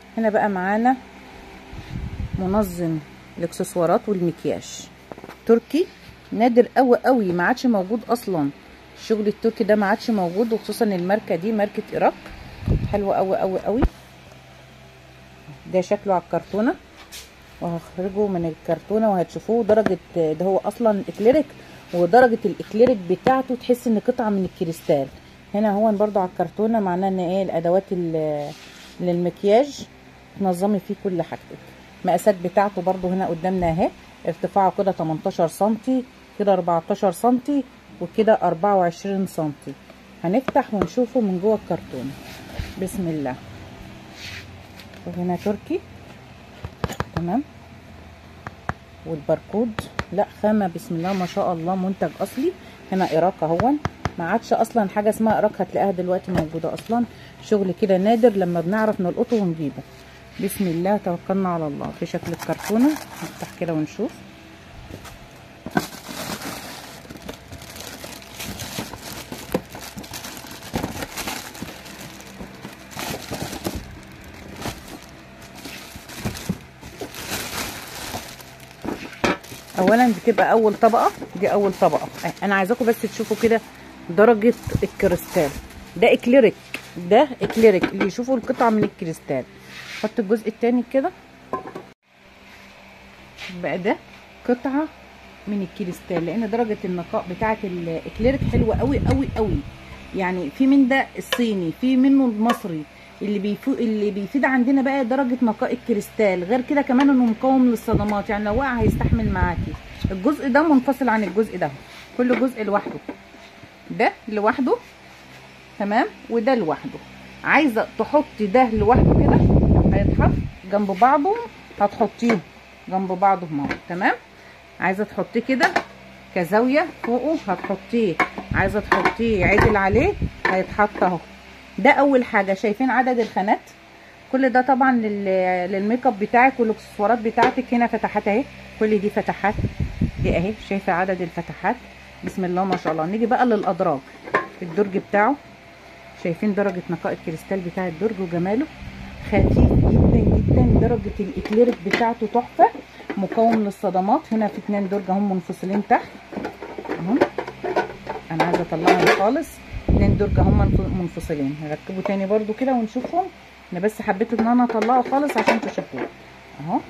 هنا بقى معانا منظم الاكسسوارات والمكياج تركي نادر قوي قوي ما عادش موجود اصلا الشغل التركي ده ما عادش موجود وخصوصا الماركه دي ماركه ايراك حلوه قوي قوي قوي ده شكله على الكرتونه وهخرجه من الكرتونه وهتشوفوه درجه ده هو اصلا اكليريك ودرجه الاكليريك بتاعته تحس ان قطعه من الكريستال هنا هو برضو على الكرتونه معناه ان ايه الادوات للمكياج تنظمي فيه كل حاجتك المقاسات بتاعته برضو هنا قدامنا اهي ارتفاعه كده 18 سنتي كده 14 سنتي وكده 24 سنتي هنفتح ونشوفه من جوه الكرتونه بسم الله وهنا تركي تمام والباركود لا خامه بسم الله ما شاء الله منتج اصلي هنا ايراك اهون ما عادش اصلا حاجه اسمها ايراك هتلاقيها دلوقتي موجوده اصلا شغل كده نادر لما بنعرف نلقطه ونجيبه بسم الله توكلنا على الله في شكل الكرتونه نفتح كده ونشوف اولا بتبقى اول طبقه دي اول طبقه انا عايزاكم بس تشوفوا كده درجه الكريستال ده اكليريك ده اكليريك اللي يشوفوا القطعه من الكريستال حط الجزء التاني كده بقى ده قطعه من الكريستال لان درجه النقاء بتاعه الاكليريك حلوه قوي قوي قوي يعني في من ده الصيني في منه المصري اللي بيفو اللي بيفيد عندنا بقى درجه نقاء الكريستال غير كده كمان انه مقاوم للصدمات يعني لو وقع هيستحمل معاكي الجزء ده منفصل عن الجزء ده كل جزء لوحده ده لوحده تمام وده لوحده عايزه تحطي ده لوحده كده هيتحط جنب بعضه هتحطيه جنب بعضه اهو تمام عايزه تحطيه كده كزاويه فوقه هتحطيه عايزه تحطيه عدل عليه هيتحط اهو ده اول حاجه شايفين عدد الخانات كل ده طبعا للميك اب بتاعك والاكسسوارات بتاعتك هنا فتحات اهي كل دي فتحات دي اهي شايفه عدد الفتحات بسم الله ما شاء الله نيجي بقى للادراج الدرج بتاعه شايفين درجه نقاء الكريستال بتاع الدرج وجماله خفيف جدا جدا درجه الاكليريك بتاعته تحفه مقاوم للصدمات هنا في اتنين درج هم منفصلين تحت اهو انا عايزه اطلعهم خالص اتنين درج هم منفصلين هركبه تاني برضو كده ونشوفهم انا بس حبيت ان انا اطلعه خالص عشان تشوفوه اهو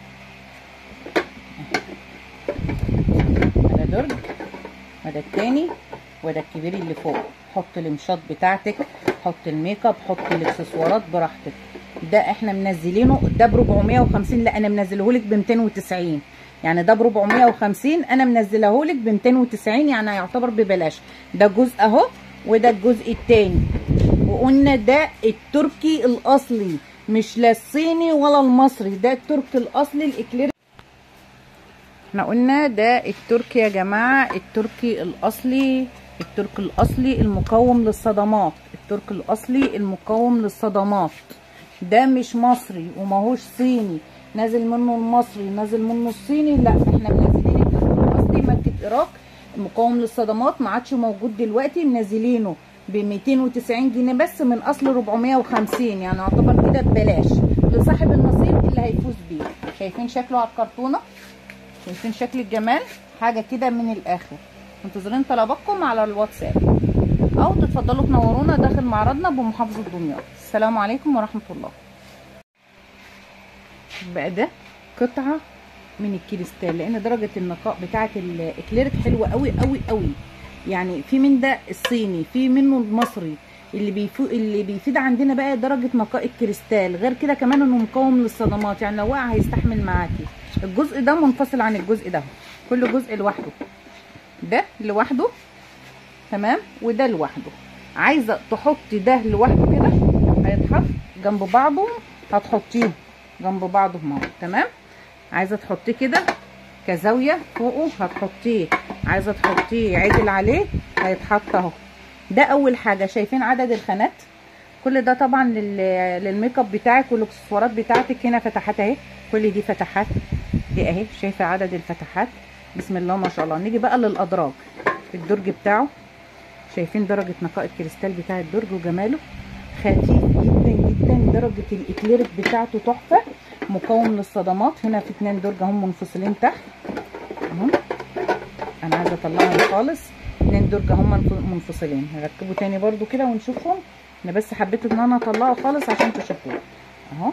ده درج وده التاني وده الكبير اللي فوق حط المشاط بتاعتك حط الميك اب حط الاكسسوارات براحتك ده احنا منزلينه ده ب 450 لا انا منزلهولك ب 290 يعني ده ب 450 انا منزلهولك ب 290 يعني هيعتبر ببلاش ده جزء اهو وده الجزء التاني وقلنا ده التركي الاصلي مش لا الصيني ولا المصري ده التركي الاصلي الاكلير احنا قلنا ده التركي يا جماعه التركي الاصلي التركي الاصلي المقاوم للصدمات التركي الاصلي المقاوم للصدمات ده مش مصري وماهوش صيني نازل منه المصري نازل منه الصيني لا احنا منزلين التركي الاصلي ماركه ايراك مقاوم للصدمات ما عادش موجود دلوقتي منزلينه ب 290 جنيه بس من اصل 450 يعني يعتبر كده ببلاش لصاحب النصيب اللي هيفوز بيه شايفين شكله على الكرتونه شايفين شكل الجمال حاجه كده من الاخر منتظرين طلباتكم على الواتساب او تتفضلوا تنورونا داخل معرضنا بمحافظه دمياط السلام عليكم ورحمه الله بقى ده قطعه من الكريستال لان درجه النقاء بتاعه الاكليريك حلوه قوي قوي قوي يعني في من ده الصيني في منه المصري اللي بيفو اللي بيفيد عندنا بقى درجه نقاء الكريستال غير كده كمان انه مقاوم للصدمات يعني لو وقع هيستحمل معاكي الجزء ده منفصل عن الجزء ده كل جزء لوحده ده لوحده تمام وده لوحده عايزه تحطي ده لوحده كده هيتحط جنب بعضه هتحطيه جنب بعضه اهو تمام عايزه تحطيه كده كزاويه فوقه هتحطيه عايزه تحطيه عدل عليه هيتحط اهو ده اول حاجه شايفين عدد الخانات كل ده طبعا للميك اب بتاعك والاكسسوارات بتاعتك هنا فتحات اهي كل دي فتحات دي اهي شايفه عدد الفتحات بسم الله ما شاء الله نيجي بقى للادراج الدرج بتاعه شايفين درجه نقاء الكريستال بتاع الدرج وجماله خفيف جدا جدا درجه الاكليريك بتاعته تحفه مقاوم للصدمات هنا في اتنين درج هم منفصلين تحت اهو انا عايزه اطلعهم خالص اتنين درج هم منفصلين هركبه تاني برضو كده ونشوفهم انا بس حبيت ان انا اطلعه خالص عشان تشوفوه اهو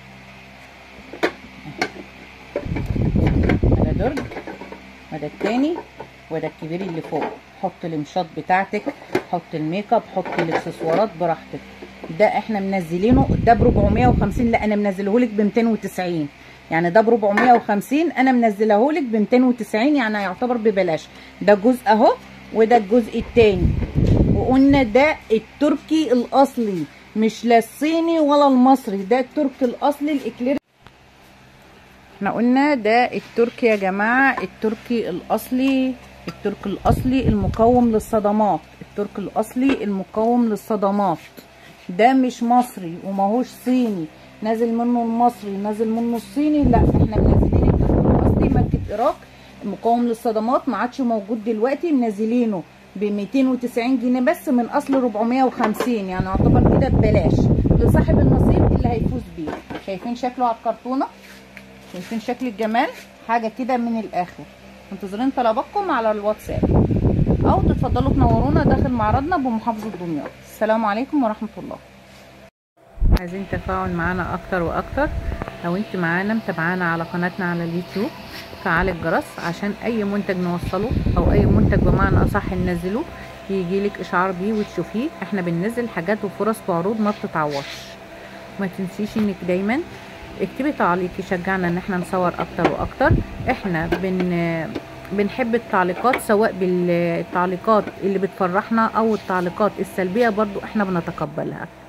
ده درج وده التاني وده الكبير اللي فوق حط المشاط بتاعتك حط الميك اب حط الاكسسوارات براحتك ده احنا منزلينه ده ب 450 لا انا منزلهولك ب 290 يعني ده ب 450 انا منزلهولك ب 290 يعني هيعتبر ببلاش ده جزء اهو وده الجزء التاني وقلنا ده التركي الاصلي مش لا الصيني ولا المصري ده التركي الاصلي الاكلير احنا قلنا ده التركي يا جماعه التركي الاصلي التركي الاصلي المقاوم للصدمات التركي الاصلي المقاوم للصدمات ده مش مصري وماهوش صيني نازل منه المصري نازل منه الصيني لا احنا منزلين التركي الاصلي ماركه ايراك مقاوم للصدمات ما عادش موجود دلوقتي منزلينه ب 290 جنيه بس من اصل 450 يعني يعتبر كده ببلاش لصاحب النصيب اللي هيفوز بيه شايفين شكله على الكرتونه شايفين شكل الجمال حاجه كده من الاخر منتظرين طلباتكم على الواتساب او تتفضلوا تنورونا داخل معرضنا بمحافظه دمياط السلام عليكم ورحمه الله عايزين تفاعل معانا اكتر واكتر لو انت معانا متابعانا على قناتنا على اليوتيوب فعل الجرس عشان اي منتج نوصله او اي منتج بمعنى اصح ننزله يجيلك اشعار بيه وتشوفيه احنا بننزل حاجات وفرص وعروض ما بتتعوضش ما تنسيش انك دايما اكتبي تعليق يشجعنا ان احنا نصور اكتر واكتر احنا بن بنحب التعليقات سواء بالتعليقات اللي بتفرحنا او التعليقات السلبيه برضو احنا بنتقبلها